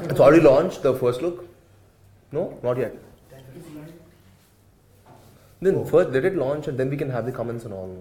It's already launched, the first look? No, not yet. Then first let it launch and then we can have the comments and all.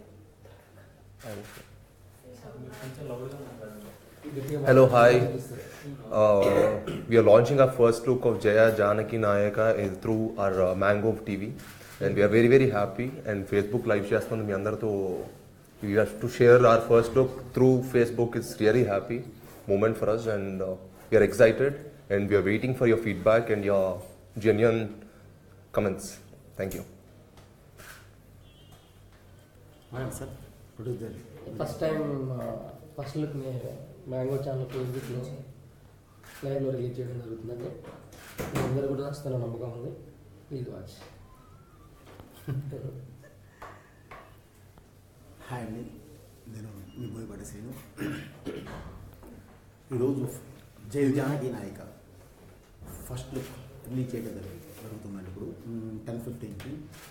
Hello, hi. Uh, we are launching our first look of Jaya Janaki Nayaka is through our uh, Mango TV, and we are very very happy. And Facebook live చేస్తుంది మీ అందరితో we have to share our first look through Facebook. It's really happy moment for us, and uh, we are excited, and we are waiting for your feedback and your genuine comments. Thank you. Sir producer first time first look mango channel ఫేస్బుక్లో లైవ్లో release చేయడం జరుగుతుందండి మీ అందరూ కూడా వస్తున్న నమ్మకం ఉంది please watch hi అండి నేను మీ బోయపాటి శ్రీను ఈరోజు జై Janaki Nayaka first look release చేయడం జరుగు- జరుగుతుందండి ఇప్పుడు టెన్ ఫిఫ్టీన్కి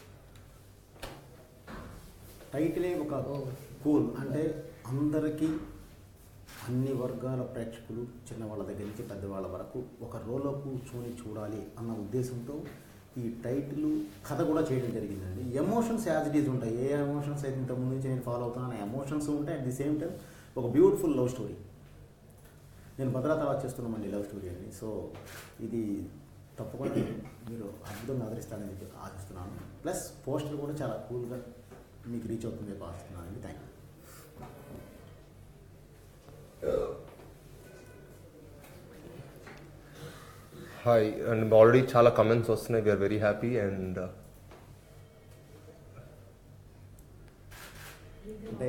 టైటిలే ఒక కూల్ అంటే అందరికీ అన్ని వర్గాల ప్రేక్షకులు చిన్నవాళ్ళ దగ్గర నుంచి పెద్దవాళ్ళ వరకు ఒక రోలో కూర్చొని చూడాలి అన్న ఉద్దేశంతో ఈ టైటిల్ కథ కూడా చేయడం జరిగిందండి ఎమోషన్స్ యాజ్ ఇట్ ఈజ్ ఉంటాయి ఏ ఎమోషన్స్ అయితే ఇంతకుముందు నుంచి నేను ఫాలో అవుతున్నాను ఎమోషన్స్ ఉంటాయి అట్ ది సేమ్ టైం ఒక బ్యూటిఫుల్ లవ్ స్టోరీ నేను భద్రాతలా చేస్తున్నామండి లవ్ స్టోరీ అండి సో ఇది తప్పకుండా మీరు అద్భుతంగా ఆదరిస్తారని చెప్పి ఆశిస్తున్నాను ప్లస్ పోస్టర్ కూడా చాలా కూల్గా మీకు రీచ్ అవుతుంది చెప్పి ఆశిస్తున్నాను అండి thank you hi and already చాలా కమెంట్స్ వస్తున్నాయి వీఆర్ వెరీ హ్యాపీ అండ్ అంటే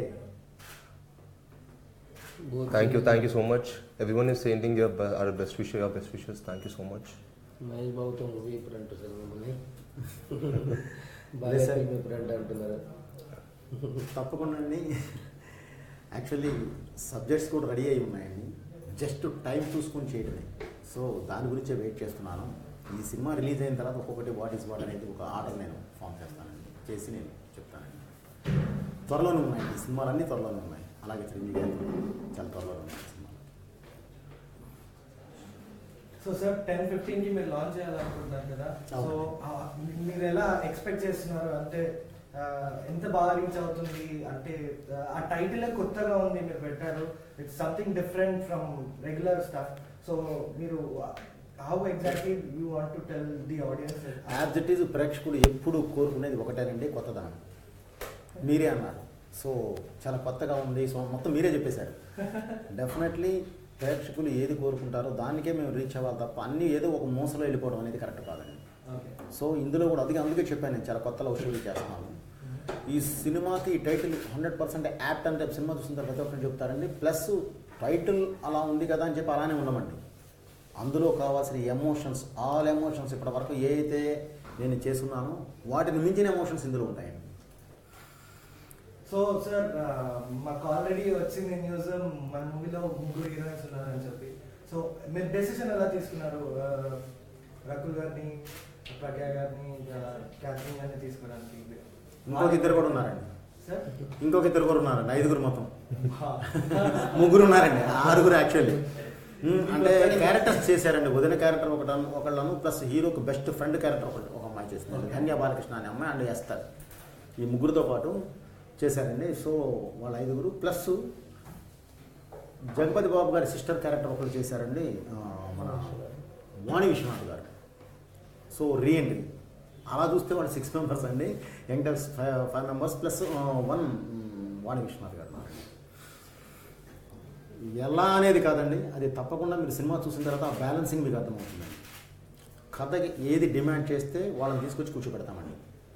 thank you thank you so much everyone is saying your our best wish your best wishes thank you so much Mahesh బాబుతో movie ఎప్పుడు అంటున్నారు మిమ్మల్ని లేదు బాగా sir. film ఎప్పుడు అంటే అంటున్నారు తప్పకుండా అండి యాక్చువల్లీ సబ్జెక్ట్స్ కూడా రెడీ అయి ఉన్నాయండి జస్ట్ టైం చూసుకొని చేయడమే సో దాని గురించే వెయిట్ చేస్తున్నాను ఈ సినిమా రిలీజ్ అయిన తర్వాత ఒక్కొక్కటి వాట్ ఈస్ వాట్ అనేది ఒక ఆర్డర్ నేను ఫామ్ చేస్తానండి చేసి నేను చెప్తానండి త్వరలోనే ఉన్నాయండి ఈ సినిమాలన్నీ త్వరలోనే ఉన్నాయి అలాగే చిరంజీవి గారి చాలా త్వరలోనే ఉన్నాయి సినిమా సో సార్ టెన్ ఫిఫ్టీన్ కి మీరు లాంచ్ చేయాలనుకుంటున్నారు కదా సో అవును. ఆ, మీరు ఎలా ఎక్స్పెక్ట్ చేస్తున్నారు అంటే ఆ, ఎంత బాగా రీచ్ అవుతుంది అంటే ఆ టైటిల్ కొత్తగా ఉంది మీరు పెట్టారు it's something different from regular stuff so మీరు how exactly you want to tell the audience as it is ప్రేక్షకుడు ఎప్పుడు కోరుకునేది ఒకటేనండి కొత్తదనం మీరే అన్నారు సో చాలా కొత్తగా ఉంది సో మొత్తం మీరే చెప్పేశారు డెఫినెట్లీ ప్రేక్షకులు ఏది కోరుకుంటారో దానికే మేము రీచ్ అవ్వాలి తప్ప అన్నీ ఏదో ఒక మూసలో వెళ్ళిపోవడం అనేది కరెక్ట్ కాదండి ఓకే సో ఇందులో కూడా అందుకే అందుకే చెప్పాను నేను చాలా కొత్త లవ్ స్టోరీ చేస్తున్నాను ఈ సినిమాకి ఈ టైటిల్ హండ్రెడ్ పర్సెంట్ యాప్ట్ అంటే సినిమా చూసిన తర్వాత ప్రతి ఒక్కరు చెప్తారండి ప్లస్ టైటిల్ అలా ఉంది కదా అని చెప్పి అలానే ఉండమండి అందులో కావాల్సిన ఎమోషన్స్ ఆల్ ఎమోషన్స్ ఇప్పటి వరకు ఏ అయితే నేను చేస్తున్నానో వాటిని మించిన ఎమోషన్స్ ఇందులో ఉంటాయండి సో సార్ మాకు ఆల్రెడీ వచ్చింది న్యూస్ మన మూవీలో ముగ్గురు హీరోయిన్స్ ఉన్నారని చెప్పి సో మీరు డెసిషన్ ఎలా తీసుకున్నారు ఆ, రకుల్ గారిని ప్రజ్ఞా గారిని క్యాథరిన్ గారిని తీసుకోవడానికి ఇంకొక ఇద్దరు కూడా ఉన్నారండి సార్ ఇంకొక ఇద్దరు కూడా ఉన్నారండి ఐదుగురు మొత్తం ముగ్గురు ఉన్నారండి ఆరుగురు యాక్చువల్లీ అంటే క్యారెక్టర్స్ చేశారండి వదిన క్యారెక్టర్ ఒకటి ఒకళ్ళను ప్లస్ హీరోకి బెస్ట్ ఫ్రెండ్ క్యారెక్టర్ ఒకటి ఒక అమ్మాయి చేసింది ధన్య బాలకృష్ణ అనే అమ్మాయి అండ్ ఎస్తారు ఈ ముగ్గురితో పాటు చేశారండి సో వాళ్ళ ఐదుగురు ప్లస్ జగపతి బాబు గారి సిస్టర్ క్యారెక్టర్ ఒకరు చేశారండి ఆ, మన వాణి విశ్వనాథ్ గారు సో రీఎంట్రీ అలా చూస్తే వాళ్ళు సిక్స్ మెంబర్స్ అండి youngsters five five members plus one Vani Viswanath గారు ఉన్నారండి. ఎలా అనేది కాదండి అది తప్పకుండా మీరు సినిమా చూసిన తర్వాత ఆ బ్యాలెన్సింగ్ మీకు అర్థమవుతుందండి కథకి ఏది డిమాండ్ చేస్తే వాళ్ళని తీసుకొచ్చి కూర్చోబెడతామండి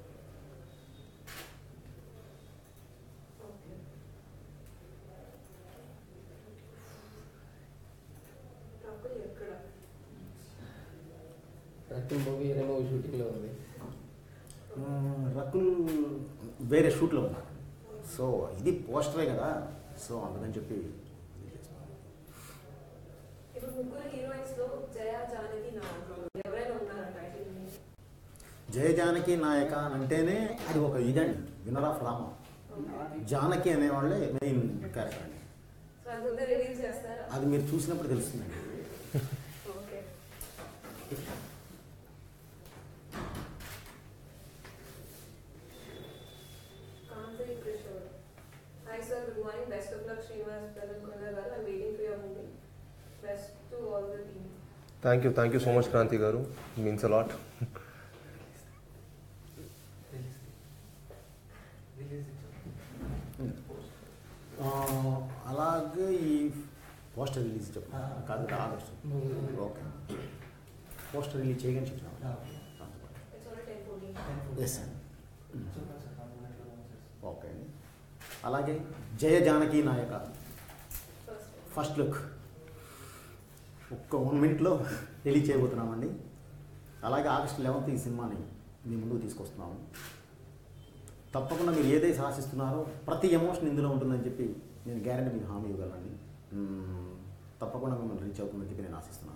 రకుల్ మూవీ వేరే మూవీ షూటింగ్లో ఉంది ఆ, రకుల్ వేరే షూట్లో ఉన్నారు సో ఇది పోస్టరే కదా సో అందుకని చెప్పి ఇది చేస్తున్నాను. ఇప్పుడు ముగ్గురు హీరోయిన్స్ లో జయ జానకి నాయక ఎవరైనా ఉన్నారా టైటిల్ మీద? జయ జానకి నాయక అని అంటేనే అది ఒక ఇదండి వినర్ ఆఫ్ రామ జానకి అనేవాళ్ళే మెయిన్ క్యారెక్టర్ అండి సో అది ముందే రిలీజ్ చేస్తారా అది మీరు చూసినప్పుడు తెలుస్తుందండి ఓకే శ్రీనివాస్ తెలంగాణ గారు I'm waiting for your movie best to all the team thank you thank you so much Kranthi గారు మీన్స్ అలాట్ ఆ, అలాగే ఈ పోస్టర్ రిలీజ్ చెప్పు కాదు ఆగస్ట్ ఓకే పోస్టర్ రిలీజ్ చేయగానే చెప్పినాం it's all ten fourteen yes okay అండి అలాగే Jaya Janaki Nayaka first first look ఒక్క వన్ మినిట్లో రిలీజ్ చేయబోతున్నామండి అలాగే ఆగస్ట్ లెవెన్త్ ఈ సినిమాని మీ ముందుకు తీసుకొస్తున్నాము తప్పకుండా మీరు ఏదైతే ఆశిస్తున్నారో ప్రతి ఎమోషన్ ఇందులో ఉంటుందని చెప్పి నేను గ్యారంటీ మీకు హామీ ఇవ్వగలండి మ్మ్, తప్పకుండా మిమ్మల్ని రీచ్ అవుతుందని చెప్పి నేను ఆశిస్తున్నాను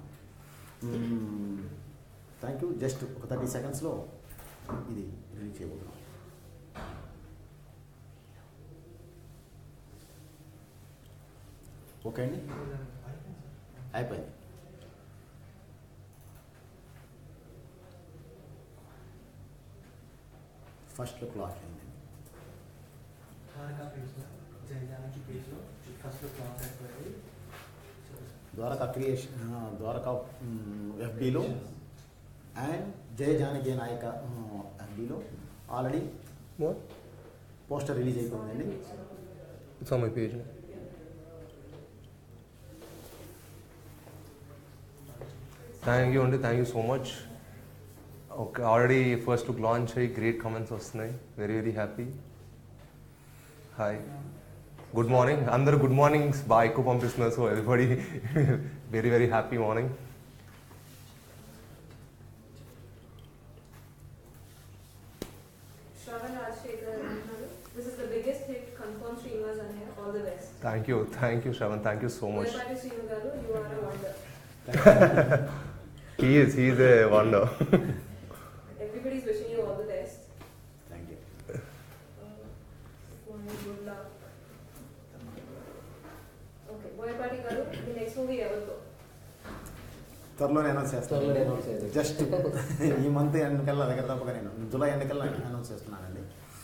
థ్యాంక్ యూ జస్ట్ ఒక థర్టీ సెకండ్స్లో ఇది రిలీజ్ చేయబోతున్నాం ఓకే అండి అయిపోయింది ఫస్ట్ లుక్ లాక్ అయింది ద్వారకా క్రియేషన్ ద్వారకా ఎఫ్బిలో అండ్ జయ జానకి నాయక ఎఫ్బిలో ఆల్రెడీ వాట్ పోస్టర్ రిలీజ్ అయిపోయిందండి it's on my page thank you అండి thank you so much okay already first look launch అయ్యి గ్రేట్ కామెంట్స్ వస్తున్నాయి very very happy hi good morning అందరు good mornings బాగా ఎక్కువ పంపిస్తున్నారు so everybody very very happy morning Shravan Rajasekhar అంటున్నారు this is the biggest hit confirm Srinivas అన్నయ్య all the best thank you thank you Shravan thank you so much Boyapati Srinu గారు you are a wonder he is he is a wonder everybody is wishing you all the best thank you good luck okay Boyapati గారు మీ next movie ఎవరితో త్వరలోనే announce చేస్తాను త్వరలోనే announce చేద్దాం. Just ఈ month ఎండకల్లా దగ్గర తప్పక నేను జూలై ఎండకల్లా అనౌన్స్ చేస్తున్నానండి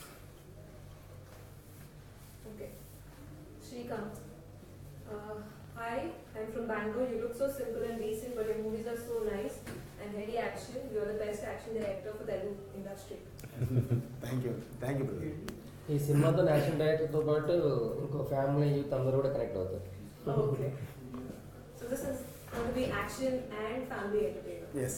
Okay. Srikanth. Uh, hi, I'm from Bangalore. You look so simple and decent, but your movies are so nice and heady action. You're the best action director for Telugu industry. Thank you thank you brother ఈ సినిమాతో national డైరెక్టర్తో పాటు ఇంకో family youth అందరూ కూడా connect అవుతారు okay. So this is going to be action and family entertainment. Yes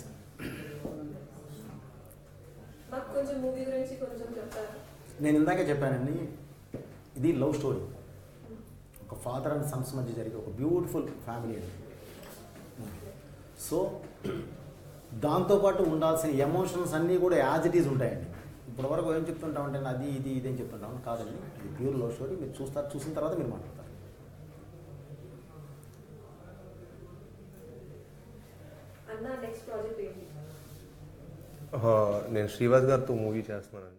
మాకు కొంచెం movie గురించి కొంచెం చెప్తారా నేను ఇందాకే చెప్పానండి ఇది లవ్ స్టోరీ ఒక ఫాదర్ అండ్ సన్స్ మధ్య జరిగే ఒక బ్యూటిఫుల్ ఫ్యామిలీ అండి సో దాంతోపాటు ఉండాల్సిన ఎమోషన్స్ అన్నీ కూడా యాజ్ ఇట్ ఈజ్ ఉంటాయండి ఇప్పటి వరకు ఏం చెప్తుంటామంటే అది ఇది ఇది అని చెప్తుంటాం కాదండి ఇది ప్యూర్ లవ్ స్టోరీ మీరు చూస్తారు చూసిన తర్వాత మీరు మాట్లాడతారు అన్న నెక్స్ట్ ప్రాజెక్ట్ ఏంటి నేను శ్రీవాస్ గారితో మూవీ చేస్తున్నానండి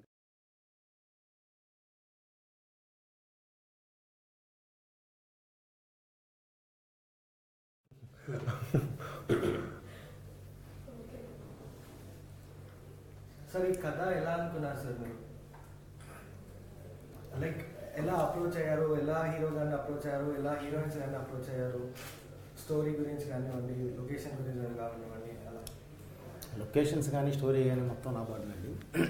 ఓకే సార్ ఈ కథ ఎలా అనుకున్నారు సార్ మీరు లైక్ ఎలా అప్రోచ్ అయ్యారు ఎలా హీరో గారిని అప్రోచ్ అయ్యారు ఎలా హీరోయిన్స్ గారిని అప్రోచ్ అయ్యారు స్టోరీ గురించి కానివ్వండి లొకేషన్ గురించి కానివ్వండి అలా లొకేషన్స్ కానీ స్టోరీ కానీ మొత్తం నా పాటనండి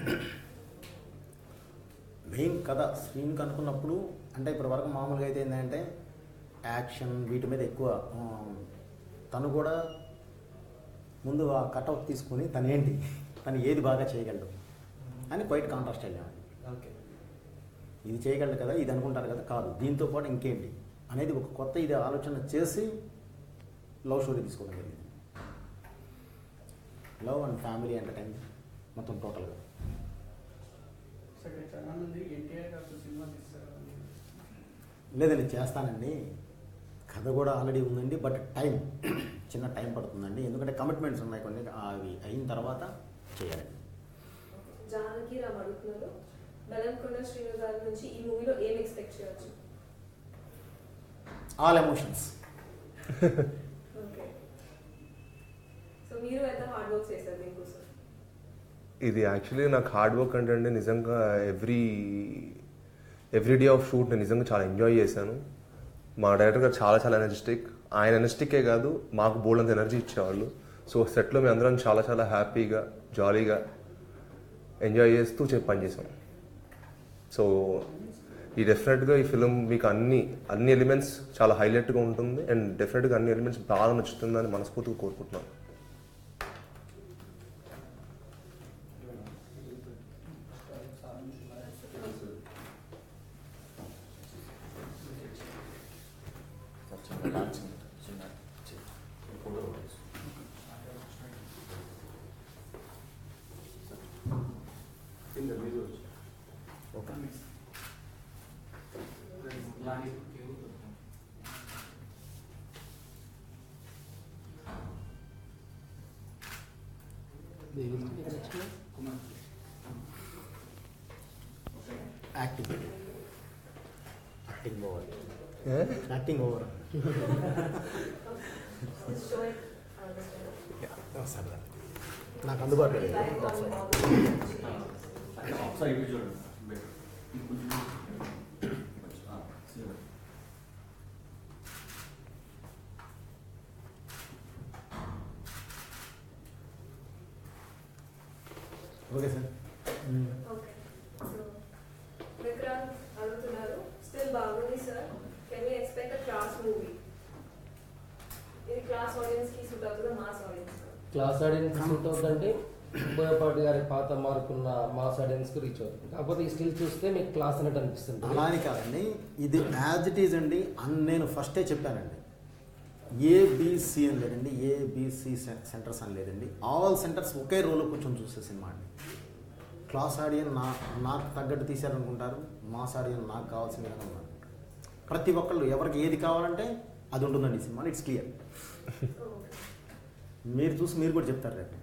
మెయిన్ కథ స్క్రీన్కి అనుకున్నప్పుడు అంటే ఇప్పటి వరకు మామూలుగా అయితే ఏంటంటే యాక్షన్ వీటి మీద ఎక్కువ ఆ, తను కూడా ముందు ఆ కట్అవుట్ తీసుకుని తను ఏంటి తను ఏది బాగా చేయగలడు అని క్వైట్ కాంట్రాస్ట్ వెళ్ళాము ఓకే ఇది చేయగలడు కదా ఇది అనుకుంటారు కదా కాదు దీంతో పాటు ఇంకేంటి అనేది ఒక కొత్త ఇది ఆలోచన చేసి లవ్ స్టోరీ తీసుకోవడం జరిగింది లవ్ అండ్ ఫ్యామిలీ ఎంటర్టైన్మెంట్ మొత్తం టోటల్గా చాలా మంది ఎన్టీఆర్ గారితో సినిమా తీస్తారు లేదండి చేస్తానండి కథ కూడా ఆల్రెడీ ఉందండి బట్ టైం చిన్న టైం పడుతుందండి ఎందుకంటే కమిట్మెంట్స్ ఉన్నాయి కొన్ని అవి అయిన తర్వాత చేయాలండి జానకి రామ్ అడుగుతున్నారు బెలంకొండ శ్రీను గారి నుంచి ఈ మూవీలో ఏం ఎక్స్పెక్ట్ చేయొచ్చు ఆల్ ఎమోషన్స్ ఓకే సో మీరు ఎంత హార్డ్ వర్క్ చేశారు దీనికోసం ఇది యాక్చువల్లీ నాకు హార్డ్ వర్క్ అంటే నిజంగా every every day of shoot నేను నిజంగా చాలా ఎంజాయ్ చేశాను మా డైరెక్టర్ గారు చాలా చాలా ఎనర్జెటిక్ ఆయన ఎనర్జెటిక్కే కాదు మాకు బోల్డంత ఎనర్జీ ఇచ్చేవాళ్ళు సో సెట్లో మేము అందరం చాలా చాలా హ్యాపీగా జాలీగా ఎంజాయ్ చేస్తూ చెప్పి పనిచేసాం సో ఈ డెఫినెట్గా ఈ ఫిలిం మీకు అన్ని అన్ని ఎలిమెంట్స్ చాలా హైలైట్గా ఉంటుంది అండ్ డెఫినెట్గా అన్ని ఎలిమెంట్స్ బాగా నచ్చుతుందని మనస్ఫూర్తిగా కోరుకుంటున్నాను acting acting over acting over Just show it. I understand. సరే నాకు అందుబాటులో లేదు Like That's on all. all the- ఒకసారి ఇటు చూడండి బెటర్ కొంచెం ఆ, సరే. Okay sir Okay. So, Vikrant అడుగుతున్నారు స్టిల్ బాగుంది sir can we expect a class movie ఇది క్లాస్ ఆడియన్స్ కి సూట్ అవుతుందా mass audience class audience suit అవుతుందంటే బోయపాటి గారి పాత మార్కున్న మాస్ ఆడియన్స్కి రీచ్ అవుతుంది కాకపోతే ఈ స్టిల్ చూస్తే మీకు క్లాస్ అన్నట్టు అనిపిస్తుంది అలా అని కాదండి ఇది యాజ్ ఇట్ ఈజ్ అండి అని నేను ఫస్టే చెప్పానండి ఏబిసి అని లేదండి ఏబిసి సెంటర్స్ అని లేదండి ఆల్ సెంటర్స్ ఒకే రోలో కూర్చొని చూసే సినిమా అండి క్లాస్ ఆడియన్ నా నాకు తగ్గట్టు తీశారనుకుంటారు మాస్ ఆడియన్ నాకు కావాల్సిన విధంగా ఉన్నారు ప్రతి ఒక్కళ్ళు ఎవరికి ఏది కావాలంటే అది ఉంటుందండి ఈ సినిమా ఇట్స్ క్లియర్ మీరు చూసి మీరు కూడా చెప్తారు రేపు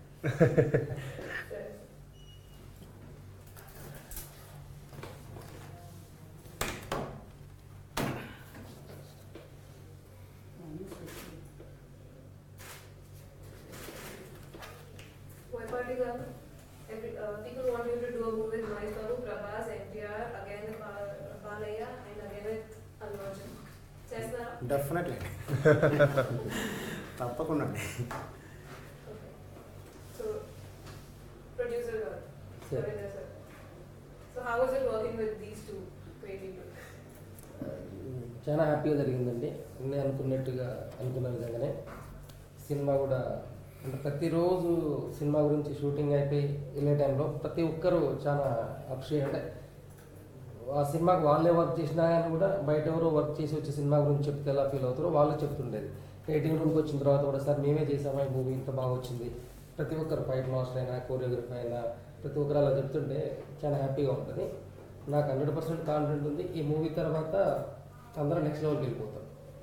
Boypati garu, every, uh, people want you to do a movie with Mahesh Babu, Prabhas, NTR, again with Ba- Balaya, and again with Allu Arjun. చేస్తున్నారా డెఫినెట్లీ తప్పకుండా అండి Okay. So, producer garu, Sir. Ravindra sir. So how was it working with these two great people? చాలా హ్యాపీగా జరిగిందండి నేను అనుకున్నట్టుగా అనుకున్న విధంగానే సినిమా కూడా అంటే ప్రతిరోజు సినిమా గురించి షూటింగ్ అయిపోయి వెళ్ళే టైంలో ప్రతి ఒక్కరూ చాలా అప్రిషియేట్ అంటే ఆ సినిమాకి వాళ్ళే వర్క్ చేసినా కానీ కూడా బయట ఎవరో వర్క్ చేసి వచ్చే సినిమా గురించి చెప్తే ఎలా ఫీల్ అవుతారో వాళ్ళు చెప్తుండేది ఎయిటింగ్ రూమ్కి వచ్చిన తర్వాత కూడా సార్ మేమే చేసామా ఈ మూవీ ఇంత బాగా వచ్చింది ప్రతి ఒక్కరు ఫైట్ మాస్టర్ అయినా కోరియోగ్రఫీ అయినా ప్రతి ఒక్కరు అలా చెప్తుంటే చాలా హ్యాపీగా ఉంటుంది నాకు హండ్రెడ్ పర్సెంట్ కాన్ఫిడెంట్ ఉంది ఈ మూవీ తర్వాత అందరూ నెక్స్ట్ లెవెల్కి వెళ్ళిపోతారు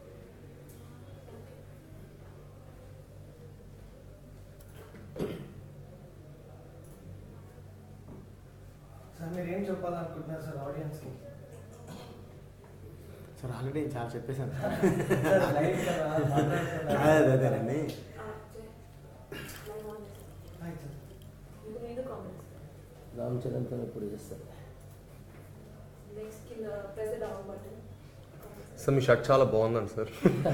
సార్ మీరు ఏం చెప్పాలనుకుంటున్నారు సార్ ఆడియన్స్ కి సార్ ఆల్రెడీ చాలా చెప్పేశాను సార్ లైవ్ కదా మాట్లాడుతున్నారు. అదే అదేనండి Ah, Jay. Live on it. Right, sir. You can read the comments. Ram చరణ్తో ఇప్పుడు చేస్తారు Next, కింద press the down button. Comments. Sir మీ షర్ట్ చాలా బాగుందండి సార్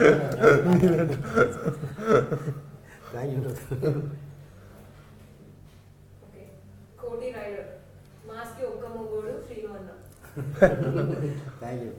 థ్యాంక్ యూ Okay. కోటి రైడర్ మాస్కి ఒక్క మొగోడు శ్రీను అన్న థ్యాంక్ యూ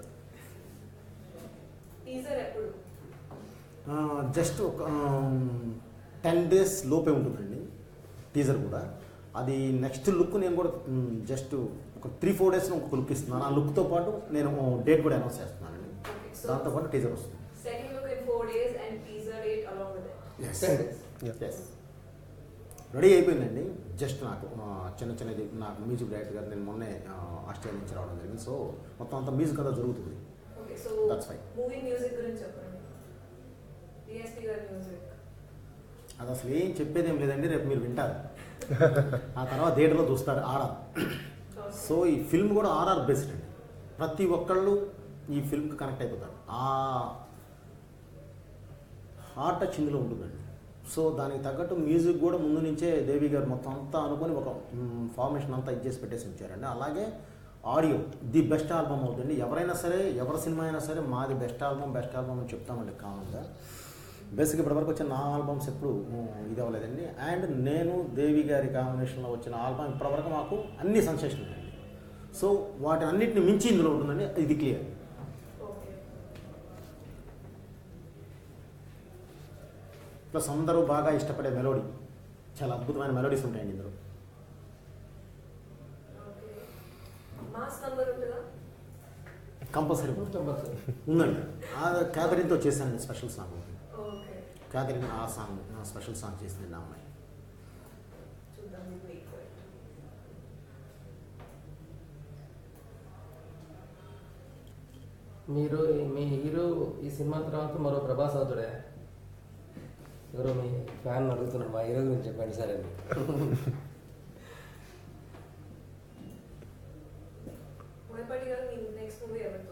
టీజర్ ఎప్పుడు జస్ట్ ఒక టెన్ డేస్ లోపే ఉంటుందండి టీజర్ కూడా అది నెక్స్ట్ లుక్ నేను కూడా జస్ట్ ఒక త్రీ ఫోర్ డేస్లో ఇంకొక లుక్ ఇస్తున్నాను ఆ లుక్తో పాటు నేను డేట్ కూడా అనౌన్స్ చేస్తున్నానండి ఓకే సో దాంతో పాటు టీజర్ వస్తుంది second look in four days and teaser date along with it Ten days. Yes ready అయిపోయిందండి జస్ట్ నాకు ఆ, చిన్న చిన్నది నాకు మ్యూజిక్ డైరెక్టర్ గారు నేను మొన్నే ఆ, ఆస్ట్రేలియా నుంచి రావడం జరిగింది సో మొత్తం అంతా మ్యూజిక్ అంతా జరుగుతుంది okay so That's fine. Movie music గురించి చెప్పండి డిఎస్పీ గారి మ్యూజిక్ అది అసలు ఏం చెప్పేది ఏం లేదండి రేపు మీరు వింటారు ఆ తర్వాత థియేటర్లో చూస్తారు ఆర్ఆర్ సో ఈ ఫిల్మ్ కూడా ఆర్ఆర్ బేస్డ్ అండి ప్రతి ఒక్కళ్ళు ఈ ఫిల్మ్కి కనెక్ట్ అయిపోతారు ఆ హార్ట్ టచ్ ఇందులో ఉంటుందండి సో దానికి తగ్గట్టు మ్యూజిక్ కూడా ముందు నుంచే దేవి గారు మొత్తం అంతా అనుకొని ఒక ఫార్మేషన్ అంతా ఇచ్చేసి పెట్టేసి ఉంచారండి అలాగే ఆడియో ది బెస్ట్ ఆల్బమ్ అవుతుంది ఎవరైనా సరే ఎవరి సినిమా అయినా సరే మాది బెస్ట్ ఆల్బమ్ బెస్ట్ ఆల్బమ్ అని చెప్తామండి కామన్గా బేసిక్ ఇప్పటివరకు వచ్చిన నా ఆల్బమ్స్ ఎప్పుడు ఉమ్, ఇది అవ్వలేదండి అండ్ నేను దేవి గారి కాంబినేషన్లో వచ్చిన ఆల్బమ్ ఇప్పటివరకు మాకు అన్ని సెన్సేషన్ అండి సో వాటి అన్నిటిని మించి ఇందులో ఉంటుందండి ఇది క్లియర్ ఓకే ప్లస్ అందరూ బాగా ఇష్టపడే మెలోడీ చాలా అద్భుతమైన మెలోడీస్ ఉంటాయండి ఇందులో ఓకే మాస్ నంబర్ ఉంటుందా కంపల్సరీ కంపల్సరీ ఉందండి ఆ క్యాథరిన్తో చేశానండి స్పెషల్ సాంగ్ ఓకే క్యాథరిన్ ఆ సాంగ్ ఆ స్పెషల్ సాంగ్ చేసింది ఆ అమ్మాయి చూద్దాం మీకు వెయిట్ ఫర్ ఇట్ మీరు మీ హీరో ఈ సినిమా తర్వాత మరో ప్రభాస్ అవుతాడే ఎవరో మీ ఫ్యాన్ అడుగుతున్నాడు మా హీరో గురించి చెప్పండి సరే అండి మొదటి గారు మీ నెక్స్ట్ మూవీ ఎవరితో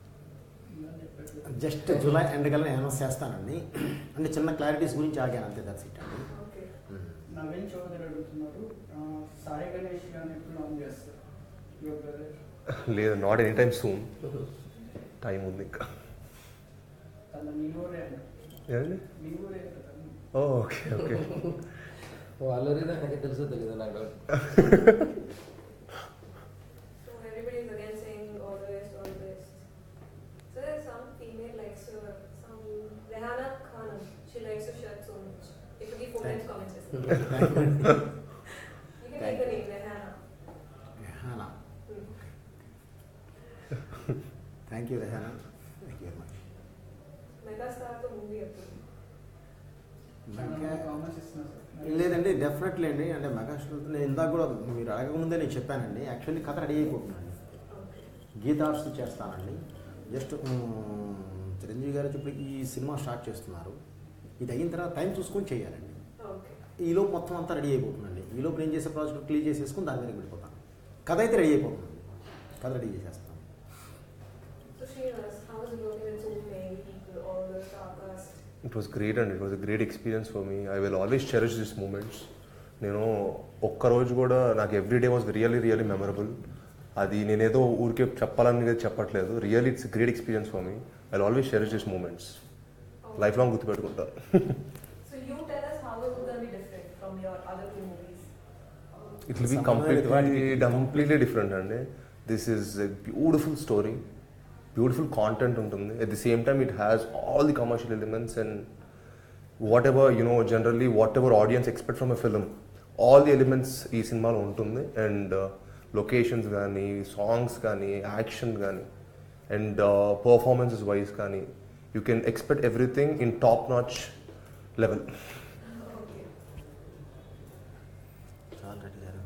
జస్ట్ జూలై ఎండ్ కల్లా అనౌన్స్ చేస్తానండి అంటే చిన్న క్లారిటీస్ గురించి ఆగాను అంతే దట్స్ ఇట్ అండి ఓకే నవీన్ చౌదరి అడుగుతున్నారు ఆ, సాయి గణేష్ గారిని ఎప్పుడు లాంచ్ చేస్తారు యువర్ బ్రదర్ లేదు not any time soon time ఉంది ఇంకా తన మీ ఊరే అంట ఏమండి మీ ఊరే అంట తను. ఓకే ఓకే వాళ్ళు నాకు తెలుసో తెలియదు నాకు doubt So everybody is again saying all the best, all the best. So there's some female likes her, some Rehana Khanum. She likes her shirt so much. It could be four times comments. You can take the name Rehana. Rehana Hmm. Thank you Rehana thank you very much Megastar తో movie అప్పుడు చాలా మంది comments ఇస్తున్నారు sir లేదండి definitely అండి అంటే megastar నేను ఇందాక కూడా మీరు అడగకముందే నేను చెప్పానండి యాక్చువల్లీ కథ రెడీ అయిపోతున్నాను ఓకే గీతార్ట్స్ చేస్తానండి జస్ట్ చిరంజీవి గారు ఇప్పుడు ఈ సినిమా స్టార్ట్ చేస్తున్నారు ఇది అయిన తర్వాత టైం చూసుకొని చేయాలండి ఓకే ఈలోపు మొత్తం అంతా రెడీ అయిపోతుందండి ఈలోపు నేను చేసే ప్రాజెక్ట్ క్లియర్ చేసేసుకుని దాని మీదకి వెళ్ళిపోతాను కథ అయితే రెడీ అయిపోతుంది కథ రెడీ చేసేస్తాను So Srinivas, how was it working with so many people, all the star cast? It was great and it was great experience for me I will always cherish this moments నేను ఒక్క రోజు కూడా నాకు every day was really really memorable అది నేనేదో ఊరికే చెప్పాలని చెప్పట్లేదు really it's great experience for me I always cherish this moments life long గుర్తుపెట్టుకుంటాను So you tell us how is it going to be different from your other two movies? It will be సంబంధం లేదు completely వాటికి. Completely different అండి this is a beautiful story beautiful content ఉంటుంది at the same time it has all the commercial elements and whatever you know generally whatever audience expect from a film all the elements ఈ సినిమాలో ఉంటుంది and locations కానీ songs కానీ action కానీ and performances wise కానీ you can expect everything in top notch level Okay. చాలా రెడ్డి గారు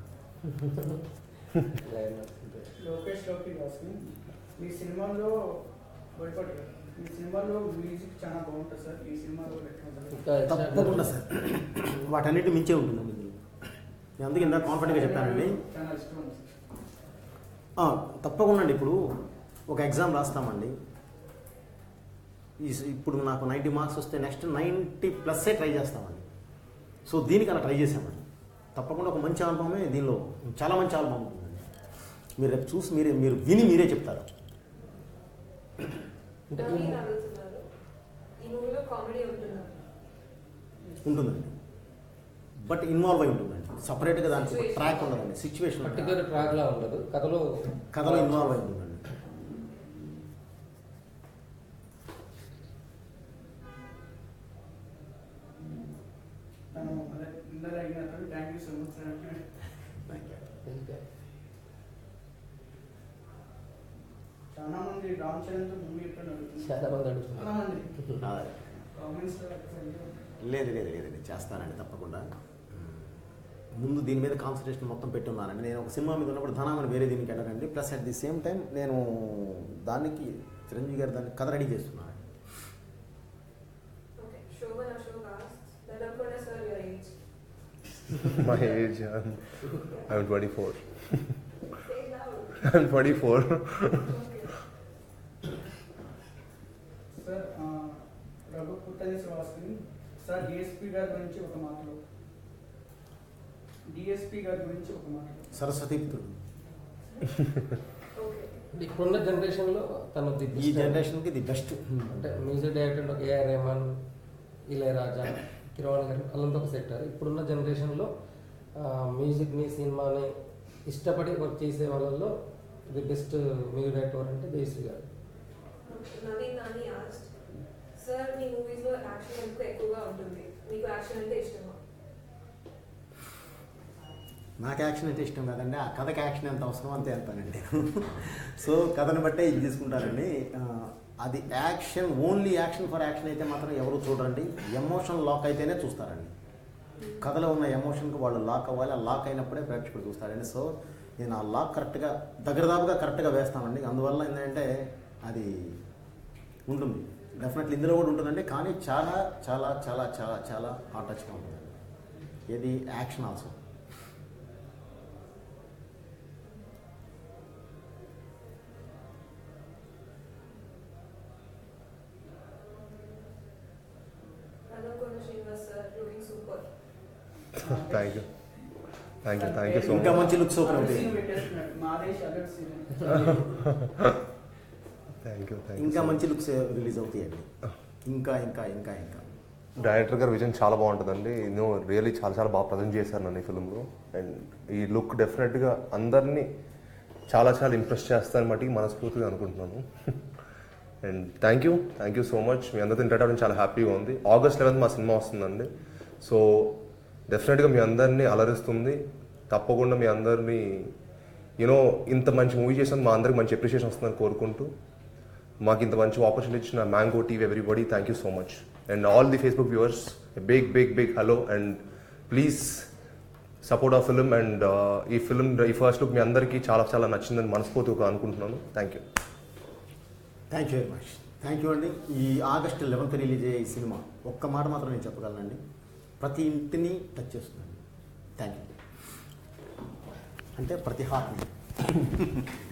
లోకేష్ లోకి రాసుకుని మీ సినిమాలో బోయపాటి గారు మీ సినిమాలో మ్యూజిక్ చాలా బాగుంటుంది సార్ ఈ సినిమాలో ఎట్లా ఉంటుంది ఇంకా తప్పకుండా సార్ వాటన్నిటి మించే ఉంటుందండి ఇందులో నేను అందుకే ఇందాక కాన్ఫిడెంట్గా చెప్పానండి చాలా ఇష్టం ఉంది సార్ ఆ, తప్పకుండా అండి ఇప్పుడు ఒక ఎగ్జామ్ రాస్తామండి ఈ ఇప్పుడు నాకు నైంటీ మార్క్స్ వస్తే నెక్స్ట్ నైంటీ ప్లస్సే ట్రై చేస్తామండి సో దీనికి అలా ట్రై చేసామండి తప్పకుండా ఒక మంచి ఆల్బమే దీనిలో చాలా మంచి ఆల్బమ్ ఉంటుందండి మీరు రేపు చూసి మీరే మీరు విని మీరే చెప్తారు అంటే ఈ నవీన్ అడుగుతున్నారు ఈ మూవీలో కామెడీ ఉంటుందా ఉంటుందండి బట్ ఇన్వాల్వ్ అయి ఉంటుందండి సపరేట్గా దానికి ఒక ట్రాక్ ఉండదండి సిచ్యువేషన్ పర్టికులర్ ట్రాక్ లా ఉండదు కథలో కథలో ఇన్వాల్వ్ అయి ఉంటుందండి తను అదే ఇందాక అడిగినట్టు thank you so much sir thank you ఇంకా చాలా మంది రామ్ చరణ్ మూవీ ఎక్కడ అడుగుతున్నారు చాలా మంది చాలా అడుగుతున్నారు మంది కామెంట్స్ లేదు లేదు లేదు లేదు చేస్తానండి తప్పకుండా ముందు దీని మీద కాన్సన్ట్రేషన్ మొత్తం పెట్టున్నానండి నేను ఒక సినిమా మీద ఉన్నప్పుడు ధనామని వేరే దీనికి వెళ్ళకండి plus at the same time నేను దానికి చిరంజీవి గారు దాన్ని కథ రెడీ చేస్తున్నాను okay Shobhan Ashok asks that అనుకోండి sir your age My age, I'm, I'm 24. say it loud I'm 24. okay sir ఆ, రఘు పుట్టని శ్రీవాసుని సార్ డిఎస్పి గారి గురించి ఒక మాటలో డిఎస్పి గారి గురించి ఒక మాటలో సరస్వతి పుత్రుడు అంటే ఇప్పుడున్న జనరేషన్లో తను ది ఈ best జనరేషన్కి ది బెస్ట్ అంటే మ్యూజిక్ డైరెక్టర్ ఒక ఏఆర్ రెహమాన్ ఇళయరాజా కిరవాణి గారు వాళ్ళంతా ఒక సెక్టర్ ఇప్పుడున్న జనరేషన్లో మ్యూజిక్ని సినిమాని ఇష్టపడి వర్క్ చేసే వాళ్ళల్లో ది బెస్ట్ మ్యూజిక్ డైరెక్టర్ అంటే దేశ్రీ గారు నవీన్ నాని ఆస్ట్ సార్ మీ మూవీస్ లో యాక్షన్ ఎందుకు ఎక్కువగా ఉంటుంది మీకు యాక్షన్ అంటే ఇష్టమా నాకు యాక్షన్ అంటే ఇష్టం కదండి ఆ కథకి యాక్షన్ ఎంత అవసరం అంతే వెళ్తానండి సో కథను బట్టే ఇది తీసుకుంటానండి ఆ, అది action only action for action అయితే మాత్రం ఎవరు చూడరండి ఎమోషన్ లాక్ అయితేనే చూస్తారండి కథలో ఉన్న ఎమోషన్కి వాళ్ళు లాక్ అవ్వాలి ఆ లాక్ అయినప్పుడే ప్రేక్షకుడు చూస్తారండి సో నేను ఆ లాక్ కరెక్ట్గా దగ్గర దాపుగా కరెక్ట్గా వేస్తామండి అందువల్ల ఏంటంటే అది ఉంటుంది డెఫినెట్లీ ఇందులో కూడా ఉంటుందండి కానీ చాలా చాలా చాలా చాలా చాలా హాట్ టచ్గా ఉంటుందండి ఇది action also Raghukonda Srinivas sir looking super thank you thank you thank you so ఇంకా మచ్ మంచి లుక్స్ ఓపెన్ అల్లరి అవుతాయి scene పెట్టేస్తున్నాడు మాదేశ్ అల్లరి scene. థ్యాంక్ యూ థ్యాంక్ ఇంకా యూ మంచి లుక్స్ రిలీజ్ అవుతాయండి ఇంకా ఇంకా ఇంకా ఇంకా డైరెక్టర్ గారి విజన్ చాలా బాగుంటుందండి నేను రియల్లీ చాలా చాలా బాగా ప్రజెంట్ చేశారు నన్ను ఈ ఫిల్మ్లో అండ్ ఈ లుక్ డెఫినెట్గా అందరినీ చాలా చాలా ఇంప్రెస్ చేస్తారని మటుకి మనస్ఫూర్తిగా అనుకుంటున్నాను and thank you thank you so much మీ అందరితో ఇంటర్ట్ అవ్వడం చాలా హ్యాపీగా ఉంది ఆగస్ట్ లెవెన్త్ మా సినిమా వస్తుందండి సో డెఫినెట్గా మీ అందరినీ అలరిస్తుంది తప్పకుండా మీ అందరినీ యూనో ఇంత మంచి మూవీ చేసినందుకు మా అందరికి మంచి అప్రిషియేషన్ వస్తుందని కోరుకుంటూ మాకు ఇంత మంచి ఆపర్చునిటీ ఇచ్చిన Mango TV everybody thank you so much and all the Facebook viewers big big big hello and please support ఆ ఫిలిం అండ్ ఈ ఫిలిం ఈ ఫస్ట్ లుక్ మీ అందరికీ చాలా చాలా నచ్చిందని మనస్ఫూర్తిగా అనుకుంటున్నాను thank you thank you very much thank you అండి ఈ ఆగస్ట్ లెవెన్త్ రిలీజ్ అయ్యే ఈ సినిమా ఒక్క మాట మాత్రం నేను చెప్పగలనండి ప్రతి ఇంటిని టచ్ చేస్తుందండి థ్యాంక్ యూ అంటే ప్రతి హార్ట్ని